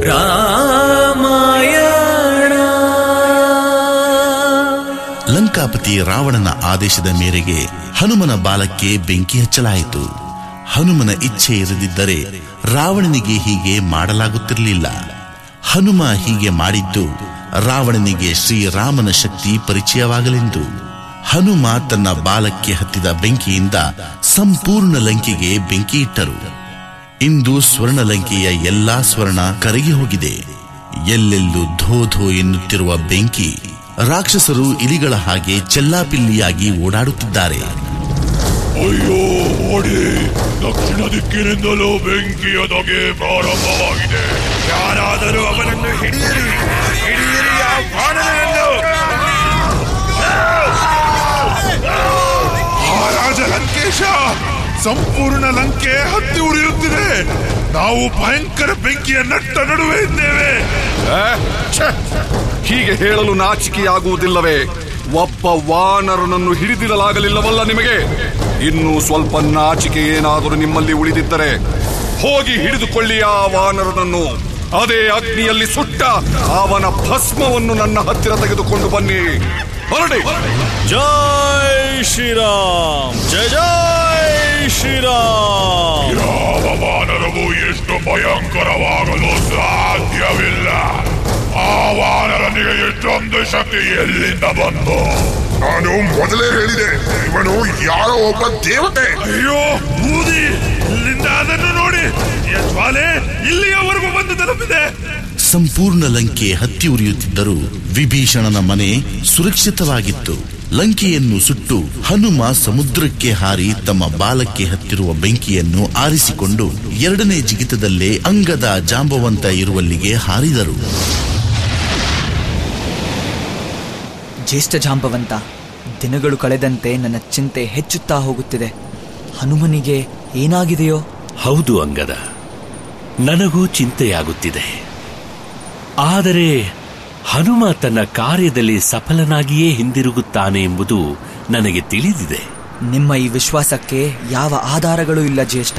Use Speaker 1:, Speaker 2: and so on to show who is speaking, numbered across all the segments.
Speaker 1: ರಾಮಾಯಣ ಲಂಕಾಪತಿ ರಾವಣನ ಆದೇಶದ ಮೇರೆಗೆ ಹನುಮನ ಬಾಲಕ್ಕೆ ಬೆಂಕಿ ಹಚ್ಚಲಾಯಿತು ಹನುಮನ ಇಚ್ಛೆ ಇರದಿದ್ದರೆ ರಾವಣನಿಗೆ ಹೀಗೆ ಮಾಡಲಾಗುತ್ತಿರಲಿಲ್ಲ ಹನುಮ ಹೀಗೆ ಮಾಡಿದ್ದು ರಾವಣನಿಗೆ ಶ್ರೀರಾಮನ ಶಕ್ತಿ ಪರಿಚಯವಾಗಲೆಂದು ಹನುಮ ತನ್ನ ಬಾಲಕ್ಕೆ ಹತ್ತಿದ ಬೆಂಕಿಯಿಂದ ಸಂಪೂರ್ಣ ಲಂಕೆಗೆ ಬೆಂಕಿ ಇಟ್ಟರು ಇಂದು ಸ್ವರ್ಣಲಂಕೆಯ ಎಲ್ಲಾ ಸ್ವರ್ಣ ಕರಗಿ ಹೋಗಿದೆ ಎಲ್ಲೆಲ್ಲೂ ಧೋ ಧೋ ಎನ್ನುತ್ತಿರುವ ಬೆಂಕಿ ರಾಕ್ಷಸರು ಇಲಿಗಳ ಹಾಗೆ ಚೆಲ್ಲಾಪಿಲ್ಲಿಯಾಗಿ ಓಡಾಡುತ್ತಿದ್ದಾರೆ
Speaker 2: ಅಯ್ಯೋ ಓಡಿ ದಕ್ಷಿಣ ದಿಕ್ಕಿನಿಂದಲೂ ಬೆಂಕಿಯ ಧಗೆ ಪ್ರಾರಂಭವಾಗಿದೆ ಯಾರಾದರೂ ಅವನನ್ನು ಹಿಡಿಯಿರಿ ಹಿಡಿಯಿರಿ ಆ ವಾನರನನ್ನು
Speaker 3: ಮಹಾರಾಜ ಲಂಕೇಶ ಸಂಪೂರ್ಣ ಲಂಕೆ ಹತ್ತಿ ಉರಿಯುತ್ತಿದೆ ನಾವು ಭಯಂಕರ ಬೆಂಕಿಯ ನಟ್ಟ ನಡುವೆ ಇದ್ದೇವೆ
Speaker 4: ಆ? ಛೆ! ಹೀಗೆ ಹೇಳಲು ನಾಚಿಕೆಯಾಗುವುದಿಲ್ಲವೇ ಒಬ್ಬ ವಾನರನನ್ನು ಹಿಡಿದಿಡಲಾಗಲಿಲ್ಲವಲ್ಲ ನಿಮಗೆ ಇನ್ನೂ ಸ್ವಲ್ಪ ನಾಚಿಕೆ ಏನಾದರೂ ನಿಮ್ಮಲ್ಲಿ ಉಳಿದಿದ್ದರೆ ಹೋಗಿ ಹಿಡಿದುಕೊಳ್ಳಿ ಆ ವಾನರನನ್ನು ಅದೇ ಅಗ್ನಿಯಲ್ಲಿ ಸುಟ್ಟ ಅವನ ಭಸ್ಮವನ್ನು ನನ್ನ ಹತ್ತಿರ ತೆಗೆದುಕೊಂಡು ಬನ್ನಿ ಹೊರಡಿ
Speaker 5: ಜೈ ಶ್ರೀರಾಮ್ ಜಯ ಜೈ ಶ್ರೀರಾಮ್
Speaker 2: ಯಾವ ವಾನರವು ಎಷ್ಟು ಭಯಂಕರವಾಗಲು ಸಾಧ್ಯವಿಲ್ಲ ಆ ವಾನರನಿಗೆ ಎಷ್ಟೊಂದು ಶಕ್ತಿ ಎಲ್ಲಿಂದ ಬಂತು
Speaker 3: ನಾನು ಮೊದಲೇ ಹೇಳಿದೆ ಇವನು ಯಾರೋ ಒಬ್ಬ ದೇವತೆ
Speaker 2: ಅಯ್ಯೋ ಊದಿ ಇಲ್ಲಿಂದ ಅದನ್ನು ನೋಡಿ ಈ ಜ್ವಾಲೆ ಇಲ್ಲಿಯವರೆಗೂ ಬಂದು ತಲುಪಿದೆ
Speaker 1: ಸಂಪೂರ್ಣ ಲಂಕೆ ಹತ್ತಿ ಉರಿಯುತ್ತಿದ್ದರೂ ವಿಭೀಷಣನ ಮನೆ ಸುರಕ್ಷಿತವಾಗಿತ್ತು ಲಂಕೆಯನ್ನು ಸುಟ್ಟು ಹನುಮ ಸಮುದ್ರಕ್ಕೆ ಹಾರಿ ತಮ್ಮ ಬಾಲಕ್ಕೆ ಹತ್ತಿರುವ ಬೆಂಕಿಯನ್ನು ಆರಿಸಿಕೊಂಡು ಎರಡನೇ ಜಿಗಿತದಲ್ಲೇ ಅಂಗದ ಜಾಂಬವಂತ ಇರುವಲ್ಲಿಗೆ ಹಾರಿದರು
Speaker 6: ಜ್ಯೇಷ್ಠ ಜಾಂಬವಂತ ದಿನಗಳು ಕಳೆದಂತೆ ನನ್ನ ಚಿಂತೆ ಹೆಚ್ಚುತ್ತಾ ಹೋಗುತ್ತಿದೆ ಹನುಮನಿಗೆ ಏನಾಗಿದೆಯೋ
Speaker 7: ಹೌದು ಅಂಗದ ನನಗೂ ಚಿಂತೆಯಾಗುತ್ತಿದೆ ಆದರೆ ಹನುಮ ತನ್ನ ಕಾರ್ಯದಲ್ಲಿ ಸಫಲನಾಗಿಯೇ ಹಿಂದಿರುಗುತ್ತಾನೆ ಎಂಬುದು ನನಗೆ ತಿಳಿದಿದೆ
Speaker 6: ನಿಮ್ಮ ಈ ವಿಶ್ವಾಸಕ್ಕೆ ಯಾವ ಆಧಾರಗಳು ಇಲ್ಲ ಜ್ಯೇಷ್ಠ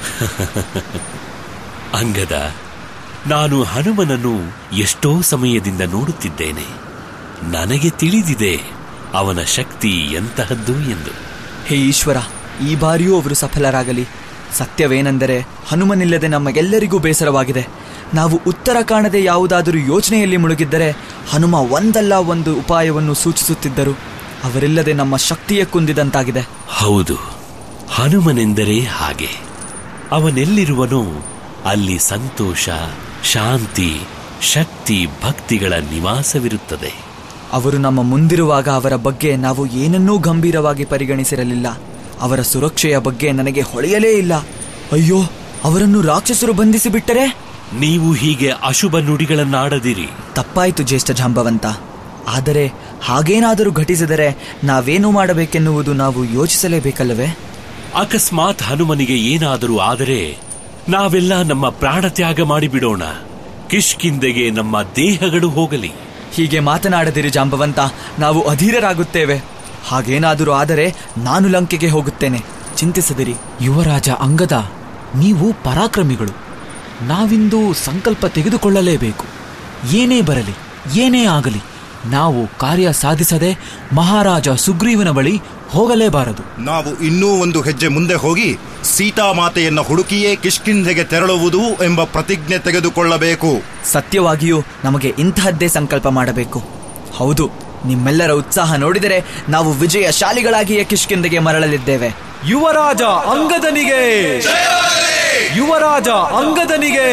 Speaker 7: ಅಂಗದ ನಾನು ಹನುಮನನ್ನು ಎಷ್ಟೋ ಸಮಯದಿಂದ ನೋಡುತ್ತಿದ್ದೇನೆ ನನಗೆ ತಿಳಿದಿದೆ ಅವನ ಶಕ್ತಿ ಎಂತಹದ್ದು ಎಂದು
Speaker 6: ಹೇ ಈಶ್ವರ ಈ ಬಾರಿಯೂ ಅವರು ಸಫಲರಾಗಲಿ ಸತ್ಯವೇನೆಂದರೆ ಹನುಮನಿಲ್ಲದೆ ನಮಗೆಲ್ಲರಿಗೂ ಬೇಸರವಾಗಿದೆ ನಾವು ಉತ್ತರ ಕಾಣದೆ ಯಾವುದಾದರೂ ಯೋಚನೆಯಲ್ಲಿ ಮುಳುಗಿದ್ದರೆ ಹನುಮ ಒಂದಲ್ಲ ಒಂದು ಉಪಾಯವನ್ನು ಸೂಚಿಸುತ್ತಿದ್ದರು ಅವರಿಲ್ಲದೆ ನಮ್ಮ ಶಕ್ತಿಯೇ ಕುಂದಿದಂತಾಗಿದೆ
Speaker 7: ಹೌದು ಹನುಮನೆಂದರೆ ಹಾಗೆ ಅವನೆಲ್ಲಿರುವನೋ ಅಲ್ಲಿ ಸಂತೋಷ ಶಾಂತಿ ಶಕ್ತಿ ಭಕ್ತಿಗಳ ನಿವಾಸವಿರುತ್ತದೆ
Speaker 6: ಅವರು ನಮ್ಮ ಮುಂದಿರುವಾಗ ಅವರ ಬಗ್ಗೆ ನಾವು ಏನನ್ನೂ ಗಂಭೀರವಾಗಿ ಪರಿಗಣಿಸಿರಲಿಲ್ಲ ಅವರ ಸುರಕ್ಷೆಯ ಬಗ್ಗೆ ನನಗೆ ಹೊಳೆಯಲೇ ಇಲ್ಲ ಅಯ್ಯೋ ಅವರನ್ನು ರಾಕ್ಷಸರು ಬಂಧಿಸಿ ಬಿಟ್ಟರೆ
Speaker 7: ನೀವು ಹೀಗೆ ಅಶುಭ ನುಡಿಗಳನ್ನಾಡದಿರಿ
Speaker 6: ತಪ್ಪಾಯಿತು ಜ್ಯೇಷ್ಠ ಜಾಂಬವಂತ ಆದರೆ ಹಾಗೇನಾದರೂ ಘಟಿಸಿದರೆ ನಾವೇನು ಮಾಡಬೇಕೆನ್ನುವುದು ನಾವು ಯೋಚಿಸಲೇಬೇಕಲ್ಲವೇ
Speaker 7: ಅಕಸ್ಮಾತ್ ಹನುಮನಿಗೆ ಏನಾದರೂ ಆದರೆ ನಾವೆಲ್ಲ ನಮ್ಮ ಪ್ರಾಣ ತ್ಯಾಗ ಮಾಡಿಬಿಡೋಣ ಕಿಷ್ಕಿಂದೆಗೆ ನಮ್ಮ ದೇಹಗಳು ಹೋಗಲಿ
Speaker 6: ಹೀಗೆ ಮಾತನಾಡದಿರಿ ಜಾಂಬವಂತ ನಾವು ಅಧೀರರಾಗುತ್ತೇವೆ ಹಾಗೇನಾದರೂ ಆದರೆ ನಾನು ಲಂಕೆಗೆ ಹೋಗುತ್ತೇನೆ ಚಿಂತಿಸದಿರಿ
Speaker 8: ಯುವರಾಜ ಅಂಗದ ನೀವು ಪರಾಕ್ರಮಿಗಳು ನಾವಿಂದು ಸಂಕಲ್ಪ ತೆಗೆದುಕೊಳ್ಳಲೇಬೇಕು ಏನೇ ಬರಲಿ ಏನೇ ಆಗಲಿ ನಾವು ಕಾರ್ಯ ಸಾಧಿಸದೆ ಮಹಾರಾಜ ಸುಗ್ರೀವನ ಬಳಿ ಹೋಗಲೇಬಾರದು
Speaker 9: ನಾವು ಇನ್ನೂ ಒಂದು ಹೆಜ್ಜೆ ಮುಂದೆ ಹೋಗಿ ಸೀತಾಮಾತೆಯನ್ನ ಹುಡುಕಿಯೇ ಕಿಷ್ಕಿಂಧೆಗೆ ತೆರಳುವುದು ಎಂಬ ಪ್ರತಿಜ್ಞೆ ತೆಗೆದುಕೊಳ್ಳಬೇಕು
Speaker 6: ಸತ್ಯವಾಗಿಯೂ ನಮಗೆ ಇಂತಹದ್ದೇ ಸಂಕಲ್ಪ ಮಾಡಬೇಕು ಹೌದು ನಿಮ್ಮೆಲ್ಲರ ಉತ್ಸಾಹ ನೋಡಿದರೆ ನಾವು ವಿಜಯಶಾಲಿಗಳಾಗಿಯೇ ಕಿಷ್ಕಿಂದೆಗೆ ಮರಳಲಿದ್ದೇವೆ
Speaker 8: ಯುವರಾಜ ಅಂಗದನಿಗೆ ಯುವರಾಜ ಅಂಗದನಿಗೆ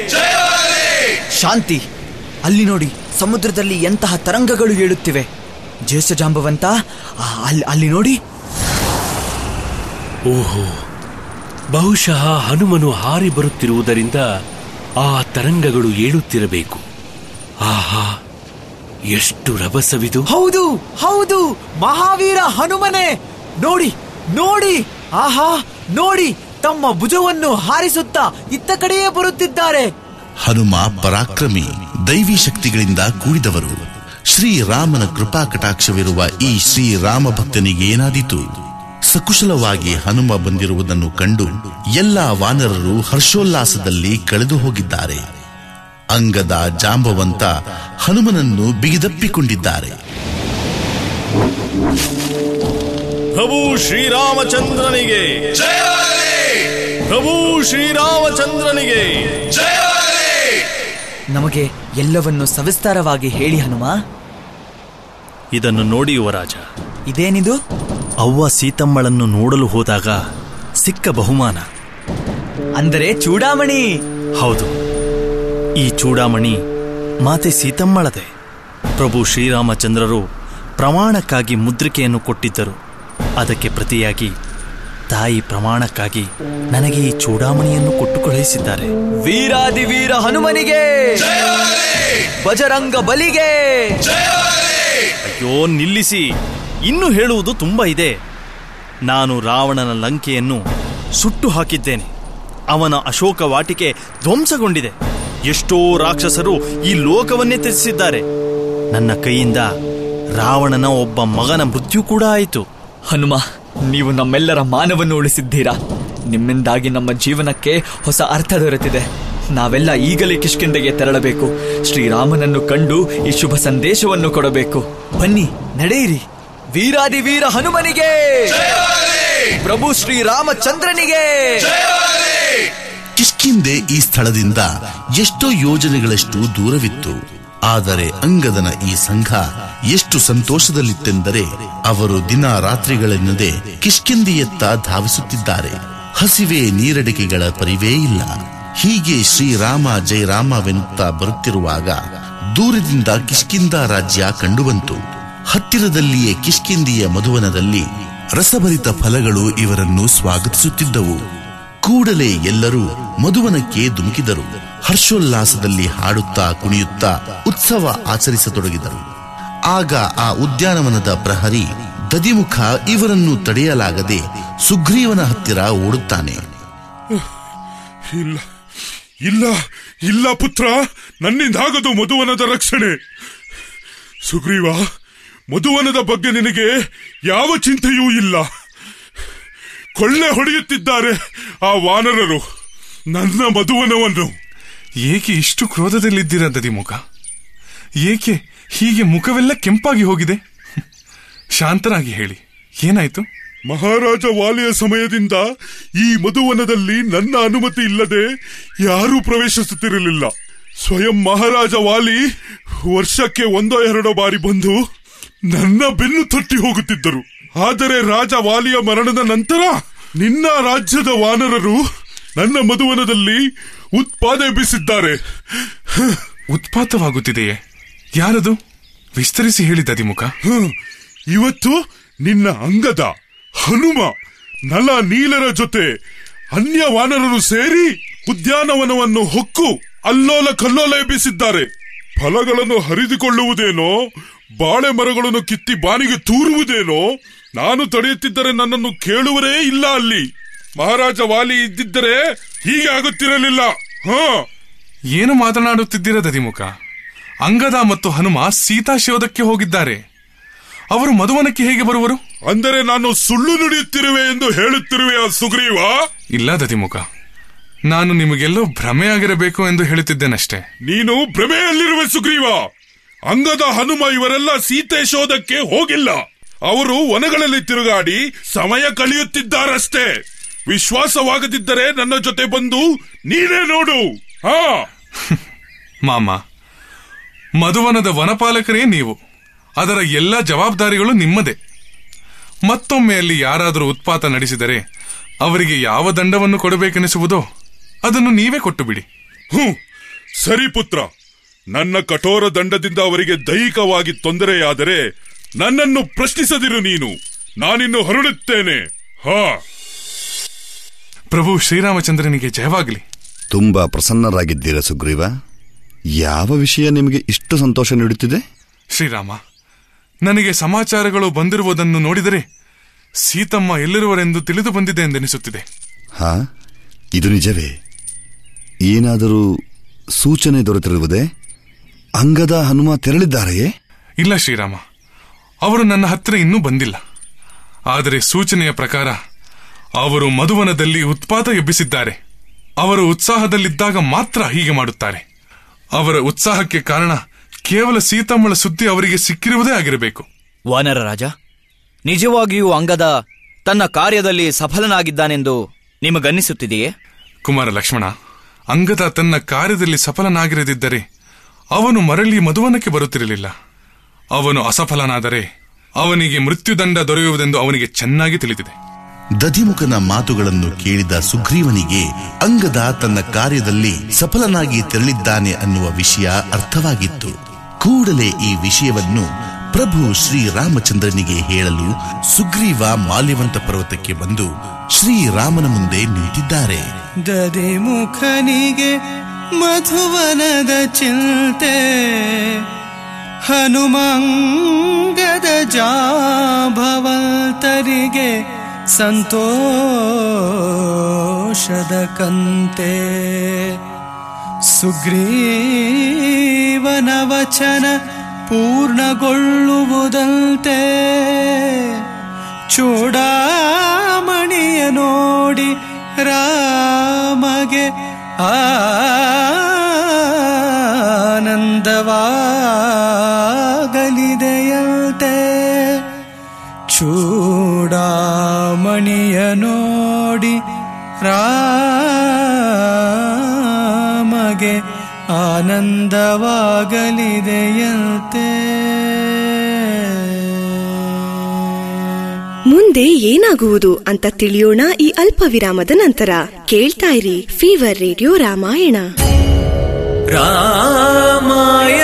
Speaker 6: ಶಾಂತಿ ಅಲ್ಲಿ ನೋಡಿ ಸಮುದ್ರದಲ್ಲಿ ಎಂತಹ ತರಂಗಗಳು ಏಳುತ್ತಿವೆ ಜ್ಯೇಷ್ಠ ಜಾಂಬವಂತ ಆ, ಅಲ್ಲಿ ಅಲ್ಲಿ ನೋಡಿ
Speaker 7: ಓಹೋ ಬಹುಶಃ ಹನುಮನು ಹಾರಿ ಬರುತ್ತಿರುವುದರಿಂದ ಆ ತರಂಗಗಳು ಏಳುತ್ತಿರಬೇಕು ಆಹಾ ಎಷ್ಟು ರಭಸವಿದು
Speaker 8: ಹೌದು ಹೌದು ಮಹಾವೀರ ಹನುಮನೆ ನೋಡಿ ನೋಡಿ ಆಹಾ ನೋಡಿ ತಮ್ಮ ಭುಜವನ್ನು ಹಾರಿಸುತ್ತಾ ಇತ್ತ ಕಡೆಯೇ ಬರುತ್ತಿದ್ದಾರೆ
Speaker 1: ಹನುಮ ಪರಾಕ್ರಮಿ ದೈವಿ ಶಕ್ತಿಗಳಿಂದ ಕೂಡಿದವರು ಶ್ರೀರಾಮನ ಕೃಪಾ ಕಟಾಕ್ಷವಿರುವ ಈ ಶ್ರೀರಾಮ ಭಕ್ತನಿಗೆ ಏನಾದೀತು ಸಕುಶಲವಾಗಿ ಹನುಮ ಬಂದಿರುವುದನ್ನು ಕಂಡು ಎಲ್ಲ ವಾನರರು ಹರ್ಷೋಲ್ಲಾಸದಲ್ಲಿ ಕಳೆದು ಹೋಗಿದ್ದಾರೆ ಅಂಗದ ಜಾಂಬವಂತ ಹನುಮನನ್ನು ಬಿಗಿದಪ್ಪಿಕೊಂಡಿದ್ದಾರೆ
Speaker 5: ಪ್ರಭು ಶ್ರೀರಾಮಚಂದ್ರನಿಗೆ ಪ್ರಭು ಶ್ರೀರಾಮಚಂದ್ರನಿಗೆ
Speaker 6: ನಮಗೆ ಎಲ್ಲವನ್ನು ಸವಿಸ್ತಾರವಾಗಿ ಹೇಳಿ ಹನುಮ
Speaker 5: ಇದನ್ನು ನೋಡಿ ಯುವರಾಜ
Speaker 6: ಇದೇನಿದು
Speaker 5: ಅವ್ವ ಸೀತಮ್ಮಳನ್ನು ನೋಡಲು ಹೋದಾಗ ಸಿಕ್ಕ ಬಹುಮಾನ
Speaker 6: ಅಂದರೆ ಚೂಡಾಮಣಿ
Speaker 5: ಹೌದು ಈ ಚೂಡಾಮಣಿ ಮಾತೆ ಸೀತಮ್ಮಳದೆ ಪ್ರಭು ಶ್ರೀರಾಮಚಂದ್ರರು ಪ್ರಮಾಣಕ್ಕಾಗಿ ಮುದ್ರಿಕೆಯನ್ನು ಕೊಟ್ಟಿದ್ದರು ಅದಕ್ಕೆ ಪ್ರತಿಯಾಗಿ ತಾಯಿ ಪ್ರಮಾಣಕ್ಕಾಗಿ ನನಗೆ ಈ ಚೂಡಾಮಣಿಯನ್ನು ಕೊಟ್ಟು ಕಳುಹಿಸಿದ್ದಾರೆ
Speaker 6: ವೀರಾದಿ ವೀರ ಹನುಮನಿಗೆ ಬಜರಂಗ ಬಲಿಗೆ
Speaker 5: ಅಯ್ಯೋ ನಿಲ್ಲಿಸಿ ಇನ್ನು ಹೇಳುವುದು ತುಂಬ ಇದೆ ನಾನು ರಾವಣನ ಲಂಕೆಯನ್ನು ಸುಟ್ಟು ಹಾಕಿದ್ದೇನೆ ಅವನ ಅಶೋಕ ವಾಟಿಕೆ ಧ್ವಂಸಗೊಂಡಿದೆ ಎಷ್ಟೋ ರಾಕ್ಷಸರು ಈ ಲೋಕವನ್ನೇ ತ್ಯಜಿಸಿದ್ದಾರೆ ನನ್ನ ಕೈಯಿಂದ ರಾವಣನ ಒಬ್ಬ ಮಗನ ಮೃತ್ಯು ಕೂಡ ಆಯಿತು
Speaker 6: ಹನುಮ ನೀವು ನಮ್ಮೆಲ್ಲರ ಮಾನವನ್ನು ಉಳಿಸಿದ್ದೀರಾ ನಿಮ್ಮಿಂದಾಗಿ ನಮ್ಮ ಜೀವನಕ್ಕೆ ಹೊಸ ಅರ್ಥ ದೊರೆತಿದೆ ನಾವೆಲ್ಲ ಈಗಲೇ ಕಿಷ್ಕಿಂದೆಗೆ ತೆರಳಬೇಕು ಶ್ರೀರಾಮನನ್ನು ಕಂಡು ಈ ಶುಭ ಸಂದೇಶವನ್ನು ಕೊಡಬೇಕು ಬನ್ನಿ ನಡೆಯಿರಿ ವೀರಾದಿ ವೀರ ಹನುಮನಿಗೆ ಪ್ರಭು ಶ್ರೀರಾಮಚಂದ್ರನಿಗೆ
Speaker 1: ಕಿಷ್ಕಿಂದೆ ಈ ಸ್ಥಳದಿಂದ ಎಷ್ಟೋ ಯೋಜನೆಗಳಷ್ಟು ದೂರವಿತ್ತು ಆದರೆ ಅಂಗದನ ಈ ಸಂಘ ಎಷ್ಟು ಸಂತೋಷದಲ್ಲಿತ್ತೆಂದರೆ ಅವರು ದಿನ ರಾತ್ರಿಗಳೆನ್ನದೆ ಕಿಷ್ಕಿಂದಿಯತ್ತ ಧಾವಿಸುತ್ತಿದ್ದಾರೆ ಹಸಿವೆ ನೀರಡಿಕೆಗಳ ಪರಿವೇ ಇಲ್ಲ ಹೀಗೆ ಶ್ರೀರಾಮ ಜಯರಾಮವೆನ್ನುತ್ತಾ ಬರುತ್ತಿರುವಾಗ ದೂರದಿಂದ ಕಿಷ್ಕಿಂದ ರಾಜ್ಯ ಕಂಡುಬಂತು ಹತ್ತಿರದಲ್ಲಿಯೇ ಕಿಷ್ಕಿಂದಿಯ ಮಧುವನದಲ್ಲಿ ರಸಭರಿತ ಫಲಗಳು ಇವರನ್ನು ಸ್ವಾಗತಿಸುತ್ತಿದ್ದವು ಕೂಡಲೇ ಎಲ್ಲರೂ ಮಧುವನಕ್ಕೆ ಧುಮುಕಿದರು ಹರ್ಷೋಲ್ಲಾಸದಲ್ಲಿ ಹಾಡುತ್ತಾ ಕುಣಿಯುತ್ತಾ ಉತ್ಸವ ಆಚರಿಸತೊಡಗಿದರು ಆಗ ಆ ಉದ್ಯಾನವನದ ಪ್ರಹರಿ ದದಿಮುಖ ಇವರನ್ನು ತಡೆಯಲಾಗದೆ ಸುಗ್ರೀವನ ಹತ್ತಿರ ಓಡುತ್ತಾನೆ
Speaker 2: ಇಲ್ಲ ಇಲ್ಲ ಇಲ್ಲ ಪುತ್ರ ನನ್ನಿಂದಾಗದು ಮಧುವನದ ರಕ್ಷಣೆ ಸುಗ್ರೀವ ಮಧುವನದ ಬಗ್ಗೆ ನಿನಗೆ ಯಾವ ಚಿಂತೆಯೂ ಇಲ್ಲ ಕೊಳ್ಳೆ ಹೊಡೆಯುತ್ತಿದ್ದಾರೆ ಆ ವಾನರರು ನನ್ನ ಮಧುವನವನ್ನು
Speaker 10: ಏಕೆ ಇಷ್ಟು ಕ್ರೋಧದಲ್ಲಿದ್ದೀರಾ ದದಿಮುಖ ಏಕೆ ಹೀಗೆ ಮುಖವೆಲ್ಲ ಕೆಂಪಾಗಿ ಹೋಗಿದೆ ಶಾಂತರಾಗಿ ಹೇಳಿ ಏನಾಯ್ತು
Speaker 2: ಮಹಾರಾಜ ವಾಲಿಯ ಸಮಯದಿಂದ ಈ ಮಧುವನದಲ್ಲಿ ನನ್ನ ಅನುಮತಿ ಇಲ್ಲದೆ ಯಾರೂ ಪ್ರವೇಶಿಸುತ್ತಿರಲಿಲ್ಲ ಸ್ವಯಂ ಮಹಾರಾಜ ವಾಲಿ ವರ್ಷಕ್ಕೆ ಒಂದೋ ಎರಡೋ ಬಾರಿ ಬಂದು ನನ್ನ ಬೆನ್ನು ತಟ್ಟಿ ಹೋಗುತ್ತಿದ್ದರು ಆದರೆ ರಾಜ ವಾಲಿಯ ಮರಣದ ನಂತರ ನಿನ್ನ ರಾಜ್ಯದ ವಾನರರು ನನ್ನ ಮಧುವನದಲ್ಲಿ ಉತ್ಪಾದಿಸಿದ್ದಾರೆ
Speaker 10: ಉತ್ಪಾತವಾಗುತ್ತಿದೆಯೇ ಯಾರದು ವಿಸ್ತರಿಸಿ ಹೇಳಿ ದದಿಮುಖ
Speaker 2: ಹ್ಮ್. ಇವತ್ತು ನಿನ್ನ ಅಂಗದ ಹನುಮ ನಲ ನೀಲರ ಜೊತೆ ಅನ್ಯ ವಾನರರು ಸೇರಿ ಉದ್ಯಾನವನವನ್ನು ಹೊಕ್ಕು ಅಲ್ಲೋಲ ಕಲ್ಲೋಲ ಎಬ್ಬಿಸಿದ್ದಾರೆ ಫಲಗಳನ್ನು ಹರಿದುಕೊಳ್ಳುವುದೇನೋ ಬಾಳೆ ಮರಗಳನ್ನು ಕಿತ್ತಿ ಬಾನಿಗೆ ತೂರುವುದೇನೋ ನಾನು ತಡೆಯುತ್ತಿದ್ದರೆ ನನ್ನನ್ನು ಕೇಳುವರೇ ಇಲ್ಲ ಅಲ್ಲಿ ಮಹಾರಾಜ ವಾಲಿ ಇದ್ದಿದ್ದರೆ ಹೀಗೆ ಆಗುತ್ತಿರಲಿಲ್ಲ ಹಾ
Speaker 10: ಏನು ಮಾತನಾಡುತ್ತಿದ್ದೀರಾ ದದಿಮುಖ ಅಂಗದ ಮತ್ತು ಹನುಮ ಸೀತಾಶೋಧಕ್ಕೆ ಹೋಗಿದ್ದಾರೆ ಅವರು ಮಧುವನಕ್ಕೆ ಹೇಗೆ ಬರುವರು
Speaker 2: ಅಂದರೆ ನಾನು ಸುಳ್ಳು ನುಡಿಯುತ್ತಿರುವೆ ಎಂದು ಹೇಳುತ್ತಿರುವೆ ಆ ಸುಗ್ರೀವ
Speaker 10: ಇಲ್ಲ ದದಿಮುಖ ನಾನು ನಿಮಗೆಲ್ಲೋ ಭ್ರಮೆಯಾಗಿರಬೇಕು ಎಂದು ಹೇಳುತ್ತಿದ್ದೇನಷ್ಟೇ
Speaker 2: ನೀನು ಭ್ರಮೆಯಲ್ಲಿರುವೆ ಸುಗ್ರೀವ ಅಂಗದ ಹನುಮ ಇವರೆಲ್ಲ ಸೀತೆ ಶೋಧಕ್ಕೆ ಹೋಗಿಲ್ಲ ಅವರು ವನಗಳಲ್ಲಿ ತಿರುಗಾಡಿ ಸಮಯ ಕಳೆಯುತ್ತಿದ್ದಾರಷ್ಟೇ ವಿಶ್ವಾಸವಾಗದಿದ್ದರೆ ನನ್ನ ಜೊತೆ ಬಂದು ನೀನೇ ನೋಡು ಹಾ
Speaker 10: ಮಾಮ ಮಧುವನದ ವನಪಾಲಕರೇ ನೀವು ಅದರ ಎಲ್ಲ ಜವಾಬ್ದಾರಿಗಳು ನಿಮ್ಮದೇ ಮತ್ತೊಮ್ಮೆ ಅಲ್ಲಿ ಯಾರಾದರೂ ಉತ್ಪಾತ ನಡೆಸಿದರೆ ಅವರಿಗೆ ಯಾವ ದಂಡವನ್ನು ಕೊಡಬೇಕೆನಿಸುವುದೋ ಅದನ್ನು ನೀವೇ ಕೊಟ್ಟು ಬಿಡಿ
Speaker 2: ಹ್ಮ್ ಸರಿ ಪುತ್ರ ನನ್ನ ಕಠೋರ ದಂಡದಿಂದ ಅವರಿಗೆ ದೈಹಿಕವಾಗಿ ತೊಂದರೆಯಾದರೆ ನನ್ನನ್ನು ಪ್ರಶ್ನಿಸದಿರು ನೀನು ನಾನಿನ್ನು ಹೊರಡುತ್ತೇನೆ ಹಾ
Speaker 10: ಪ್ರಭು ಶ್ರೀರಾಮಚಂದ್ರನಿಗೆ ಜಯವಾಗಲಿ
Speaker 9: ತುಂಬಾ ಪ್ರಸನ್ನರಾಗಿದ್ದೀರಾ ಸುಗ್ರೀವ ಯಾವ ವಿಷಯ ನಿಮಗೆ ಇಷ್ಟು ಸಂತೋಷ ನೀಡುತ್ತಿದೆ
Speaker 10: ಶ್ರೀರಾಮ ನನಗೆ ಸಮಾಚಾರಗಳು ಬಂದಿರುವುದನ್ನು ನೋಡಿದರೆ ಸೀತಮ್ಮ ಎಲ್ಲಿರುವರೆಂದು ತಿಳಿದು ಬಂದಿದೆ ಎಂದೆನಿಸುತ್ತಿದೆ
Speaker 9: ಹಾ ಇದು ನಿಜವೇ ಏನಾದರೂ ಸೂಚನೆ ದೊರೆತಿರುವುದೇ ಅಂಗದ ಹನುಮ ತೆರಳಿದ್ದಾರೆಯೇ
Speaker 10: ಇಲ್ಲ ಶ್ರೀರಾಮ ಅವರು ನನ್ನ ಹತ್ತಿರ ಇನ್ನೂ ಬಂದಿಲ್ಲ ಆದರೆ ಸೂಚನೆಯ ಪ್ರಕಾರ ಅವರು ಮಧುವನದಲ್ಲಿ ಉತ್ಪಾತ ಎಬ್ಬಿಸಿದ್ದಾರೆ ಅವರು ಉತ್ಸಾಹದಲ್ಲಿದ್ದಾಗ ಮಾತ್ರ ಹೀಗೆ ಮಾಡುತ್ತಾರೆ ಅವರ ಉತ್ಸಾಹಕ್ಕೆ ಕಾರಣ ಕೇವಲ ಸೀತಮ್ಮಳ ಸುದ್ದಿ ಅವರಿಗೆ ಸಿಕ್ಕಿರುವುದೇ ಆಗಿರಬೇಕು
Speaker 11: ವಾನರ ರಾಜ ನಿಜವಾಗಿಯೂ ಅಂಗದ ತನ್ನ ಕಾರ್ಯದಲ್ಲಿ ಸಫಲನಾಗಿದ್ದಾನೆಂದು ನಿಮಗನ್ನಿಸುತ್ತಿದೆಯೇ
Speaker 10: ಕುಮಾರ ಲಕ್ಷ್ಮಣ ಅಂಗದ ತನ್ನ ಕಾರ್ಯದಲ್ಲಿ ಸಫಲನಾಗಿರದಿದ್ದರೆ ಅವನು ಮರಳಿ ಮಧುವನಕ್ಕೆ ಬರುತ್ತಿರಲಿಲ್ಲ ಅವನು ಅಸಫಲನಾದರೆ ಅವನಿಗೆ ಮೃತ್ಯುದಂಡ ದೊರೆಯುವುದೆಂದು ಅವನಿಗೆ ಚೆನ್ನಾಗಿ ತಿಳಿದಿದೆ
Speaker 1: ದಧಿಮುಖನ ಮಾತುಗಳನ್ನು ಕೇಳಿದ ಸುಗ್ರೀವನಿಗೆ ಅಂಗದ ತನ್ನ ಕಾರ್ಯದಲ್ಲಿ ಸಫಲನಾಗಿ ತೆರಳಿದ್ದಾನೆ ಅನ್ನುವ ವಿಷಯ ಅರ್ಥವಾಗಿತ್ತು ಕೂಡಲೇ ಈ ವಿಷಯವನ್ನು ಪ್ರಭು ಶ್ರೀರಾಮಚಂದ್ರನಿಗೆ ಹೇಳಲು ಸುಗ್ರೀವ ಮಾಲ್ಯವಂತ ಪರ್ವತಕ್ಕೆ ಬಂದು ಶ್ರೀರಾಮನ ಮುಂದೆ ನಿಂತಿದ್ದಾರೆ
Speaker 12: ದಧಿಮುಖನಿಗೆ ಮಧುವನದ ಚಿಂತೆ ಹನುಮಂಗದ ಜಾಭವಂತರಿಗೆ ಸಂತೋಷದ ಕಂತೆ ಸುಗ್ರೀವನ ವಚನ ಪೂರ್ಣಗೊಳ್ಳುವುದಂತೆ ಚೂಡಾಮಣಿಯ ನೋಡಿ ರಾಮಗೆ ಆನಂದವಾಗಲಿದೆಯಂತೆ ಚೂಡಾಮಣಿಯ ನೋಡಿ ರಾಮಗೆ ಆನಂದವಾಗಲಿದೆಯಂತೆ
Speaker 13: ಮುಂದೆ ಏನಾಗುವುದು ಅಂತ ತಿಳಿಯೋಣ ಈ ಅಲ್ಪ ವಿರಾಮದ ನಂತರ ಕೇಳ್ತಾ ಇರಿ ಫೀವರ್ ರೇಡಿಯೋ ರಾಮಾಯಣ
Speaker 12: ರಾಮಾಯಣ